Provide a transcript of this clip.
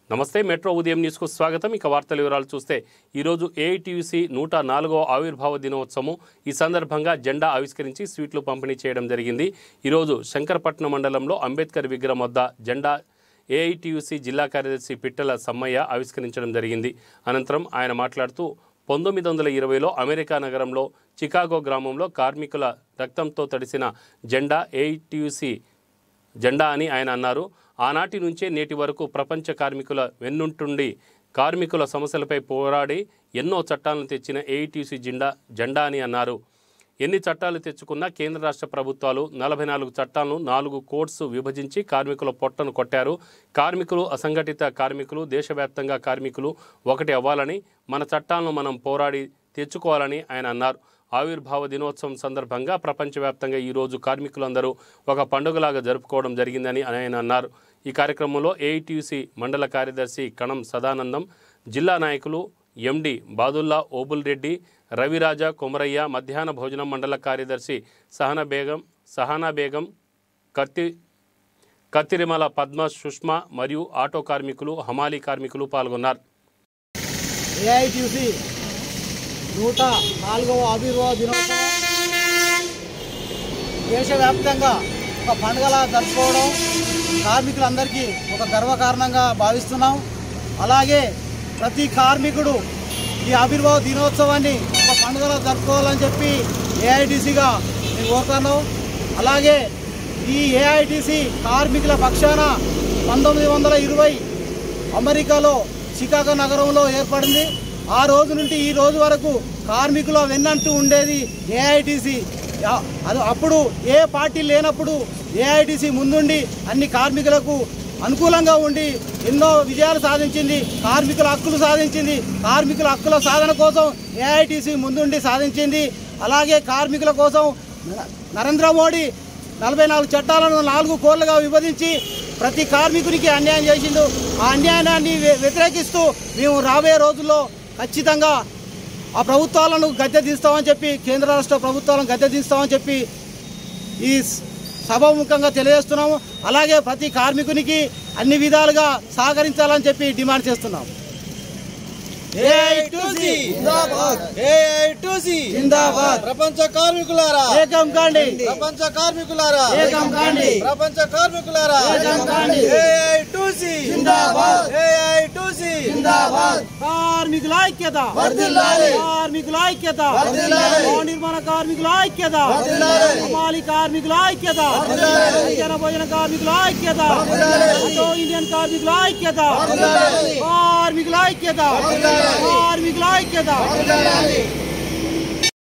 నమస్తే మెట్రో ఉదయం న్యూస్కు స్వాగతం ఇక వార్తల వివరాలు చూస్తే ఈరోజు ఏఐటీయూసీ నూట నాలుగవ ఆవిర్భావ దినోత్సవం ఈ సందర్భంగా జెండా ఆవిష్కరించి స్వీట్లు పంపిణీ చేయడం జరిగింది ఈరోజు శంకరపట్నం మండలంలో అంబేద్కర్ విగ్రహం వద్ద జెండా ఏఐటీయూసీ జిల్లా కార్యదర్శి పిట్టల సమ్మయ్య ఆవిష్కరించడం జరిగింది అనంతరం ఆయన మాట్లాడుతూ పంతొమ్మిది వందల ఇరవైలో అమెరికా నగరంలో చికాగో గ్రామంలో కార్మికుల రక్తంతో తడిసిన జెండా ఏఐటీయూసీ జెండా అని ఆయన అన్నారు ఆనాటి నుంచే నేటి వరకు ప్రపంచ కార్మికుల వెన్నుంటుండి కార్మికుల సమస్యలపై పోరాడి ఎన్నో చట్టాలను తెచ్చిన ఏఐటీసీ జెండా జెండా అని అన్నారు ఎన్ని చట్టాలు తెచ్చుకున్నా కేంద్ర రాష్ట్ర ప్రభుత్వాలు నలభై నాలుగు చట్టాలను నాలుగు కోడ్స్ విభజించి కార్మికుల పొట్టను కొట్టారు కార్మికులు అసంఘటిత కార్మికులు దేశవ్యాప్తంగా కార్మికులు ఒకటి అవ్వాలని మన చట్టాలను మనం పోరాడి తెచ్చుకోవాలని ఆయన అన్నారు ఆవిర్భావ దినోత్సవం సందర్భంగా ప్రపంచవ్యాప్తంగా ఈరోజు కార్మికులందరూ ఒక పండుగలాగా జరుపుకోవడం జరిగిందని ఆయన అన్నారు ఈ కార్యక్రమంలో ఏఐటీయూసీ మండల కార్యదర్శి కణం సదానందం జిల్లా నాయకులు ఎండి బాదుల్లా ఓబుల్ రెడ్డి రవిరాజా కొమరయ్య మధ్యాహ్న భోజనం మండల కార్యదర్శి సహన బేగం సహానా బేగం కత్తి కత్తిరిమల పద్మ సుష్మా మరియు ఆటో కార్మికులు హమాలీ కార్మికులు పాల్గొన్నారు ఏఐటీసీ నూట నాలుగవ ఆవిర్భావ దినోత్సవం దేశవ్యాప్తంగా ఒక పండుగలా జరుపుకోవడం కార్మికులందరికీ ఒక గర్వకారణంగా భావిస్తున్నాం అలాగే ప్రతి కార్మికుడు ఈ ఆవిర్భావ దినోత్సవాన్ని ఒక పండుగలా జరుపుకోవాలని చెప్పి ఏఐటీసీగా నేను కోరుతాను అలాగే ఈ ఏఐటీసీ కార్మికుల పక్షాన పంతొమ్మిది వందల ఇరవై అమెరికాలో చికాగో నగరంలో ఏర్పడింది ఆ రోజు నుండి ఈ రోజు వరకు కార్మికుల వెన్నంటూ ఉండేది ఏఐటీసీ అది అప్పుడు ఏ పార్టీ లేనప్పుడు ఏఐటీసీ ముందుండి అన్ని కార్మికులకు అనుకూలంగా ఉండి ఎన్నో విజయాలు సాధించింది కార్మికుల హక్కులు సాధించింది కార్మికుల హక్కుల సాధన కోసం ఏఐటీసీ ముందుండి సాధించింది అలాగే కార్మికుల కోసం నరేంద్ర మోడీ నలభై నాలుగు చట్టాలను నాలుగు కోర్లుగా విభజించి ప్రతి కార్మికునికి అన్యాయం చేసిండు ఆ అన్యాయాన్ని వ్య- వ్యతిరేకిస్తూ మేము రాబోయే రోజుల్లో ఖచ్చితంగా ఆ ప్రభుత్వాలను గద్దె తీస్తామని చెప్పి కేంద్ర రాష్ట్ర ప్రభుత్వాలను గద్దె తీస్తామని చెప్పి ఈ స- సభాముఖంగా తెలియజేస్తున్నాము అలాగే ప్రతి కార్మికునికి అన్ని విధాలుగా సహకరించాలని చెప్పి డిమాండ్ చేస్తున్నాం జిందాబాద్ ప్రపంచ కార్మికులారా ఏకం కాండి ప్రపంచ కార్మికులారా ఏకం కాండి ప్రపంచ కార్మికులారా ఏకం కాండి ఏఐ2సి జిందాబాద్ ఏఐ2సి జిందాబాద్ కార్మికుల ఐక్యత వర్ధిల్లాలి. కార్మికుల ఐక్యత వర్ధిల్లాలి. భవన నిర్మాణ కార్మికుల ఐక్యత వర్ధిల్లాలి. హమాలి కార్మికుల ఐక్యత వర్ధిల్లాలి. మధ్యాహ్న భోజన కార్మికుల ఐక్యత వర్ధిల్లాలి. ఆటో ఇండియన్ కార్మికుల ఐక్యత వర్ధిల్లాలి. కార్మికుల ఐక్యత వర్ధిల్లాలి. కార్మికుల ఐక్యత